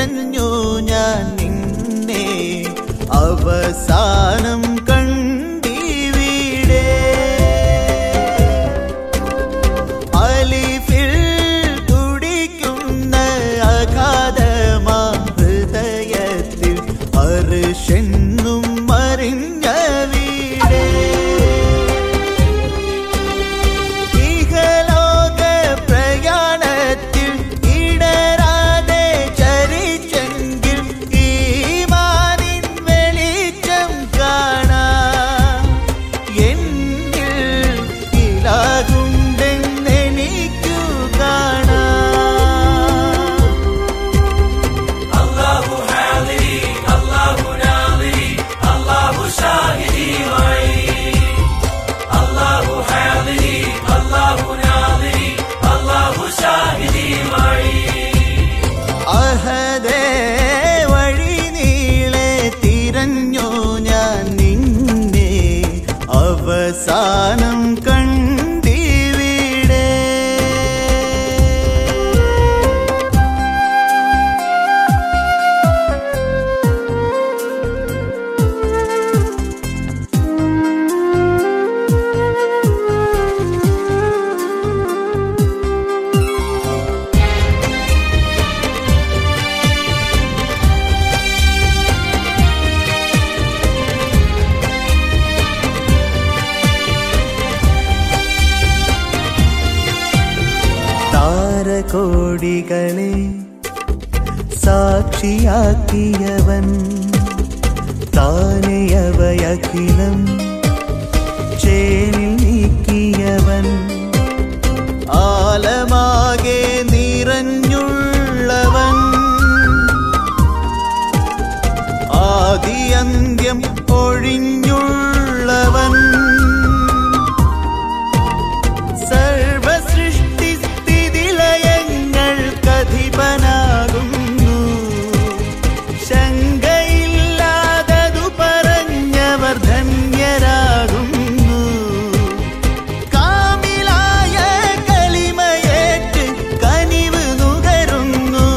തിരഞ്ഞു ഞാൻ നിന്നെ അവസാനം കണ്ടിവിടെ അലിഫിൽ തുടിക്കുന്ന അഗാധമാ ഹൃദയത്തിൽ അർഷെന്നും മറിഞ്ഞ വീടേ ഇഹലോക പ്രയാണത്തിൽ ഇടരാതെ ചരിച്ചെങ്കിൽ ഈമാനിൻ വെളിച്ചം കാണാം എന്നിൽ ഇലാകുണ്ടെന്നെനിക്കു കാണാം الله حاضري الله ناظري الله شاهدي معي الله حاضري الله ناظري الله شاهدي معي അഹദേ വഴി നീളെ തിരഞ്ഞു ഞാൻ നിന്നെ അവസാനം കണ്ടിവിടെ താരകോടികളെ സാക്ഷിയാക്കിയവൻ താനെയവയഖിലം ചേനിൽ നീക്കിയവൻ ആലമാകെ നിറഞ്ഞുള്ളവൻ ആദിയന്ത്യം ഒഴിഞ്ഞുള്ളവൻ സർവസൃഷ്ടി സ്ഥിതിലയങ്ങൾക്കധിപനാകുന്നു ശങ്കയില്ലാതതു പറഞ്ഞവർ ധന്യരാകുന്നു കാമിലായ കളിമയേറ്റ് കനിവ് നുകരുന്നു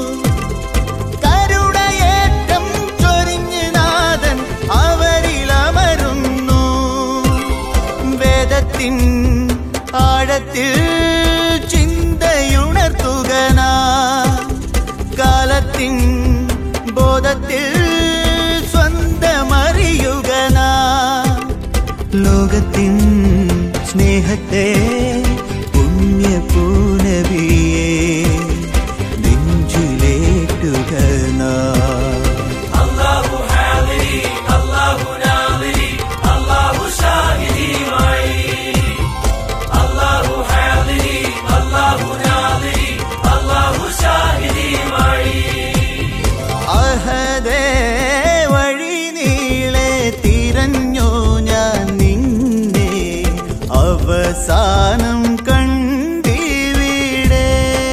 കരുണയേറ്റം ചൊരിഞ്ഞ് നാഥൻ അവരിലമരുന്നു വേദത്തിൻ ആഴത്തിൽ ചിന്തയുണർത്തുക നാം. കാലത്തിൻ ബോധത്തിൽ സ്വന്തമറിയുക നാം. ലോകത്തിൻ സ്നേഹത്തെ പുണ്യപൂനവിയെ നെഞ്ചിലേറ്റുക നാം الله حاضري الله ناظري الله شاهدي معي الله حاضري الله ناظري الله شاهدي معي അഹദേ വഴി നീളെ തിരഞ്ഞു ഞാൻ നിന്നെ അവസാനം കണ്ടിവിടെ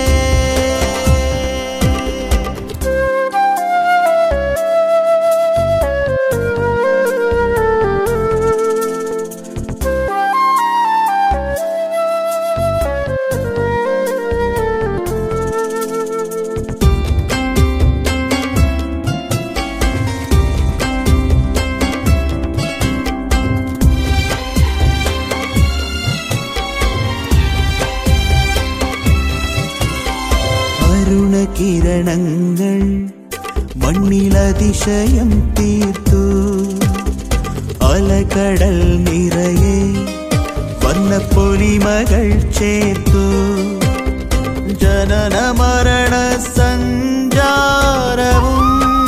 അരുണകിരണങ്ങൾ മണ്ണിലതിശയം തീർത്തു അലകടൽ നിറയെ വർണ്ണപ്പൊലിമകൾ ചേർത്തു ജനന മരണ സഞ്ചാരവും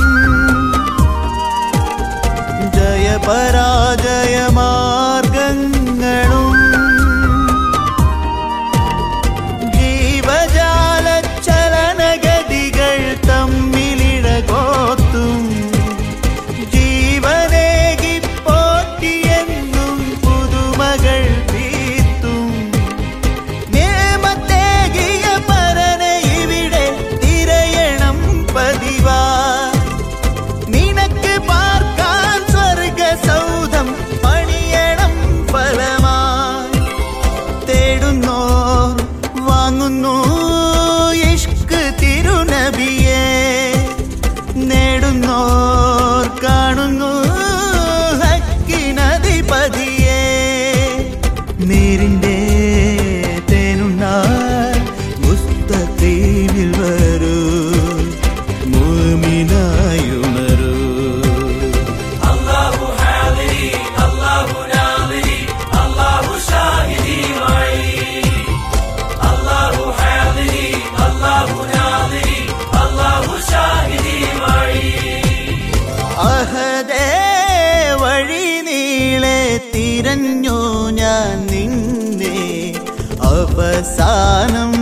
ജയപരാജയ മാർഗങ്ങളും ജീവജാല ചലനഗതികൾ തമ്മിലിഴകോത്തും ജീവനേകി പോറ്റിയെന്നും പുതുമകൾ തീർത്തും നിയമത്തേകിയ പരനെ ഇവിടെ തിരയ അരികിൽ വരൂ മുഅ്മിനായുണരൂ الله حاضري الله ناظري الله شاهدي معي الله حاضري الله ناظري الله شاهدي معي അഹദേ വഴി നീളെ തിരഞ്ഞു ഞാൻ നിന്നെ അവസാനം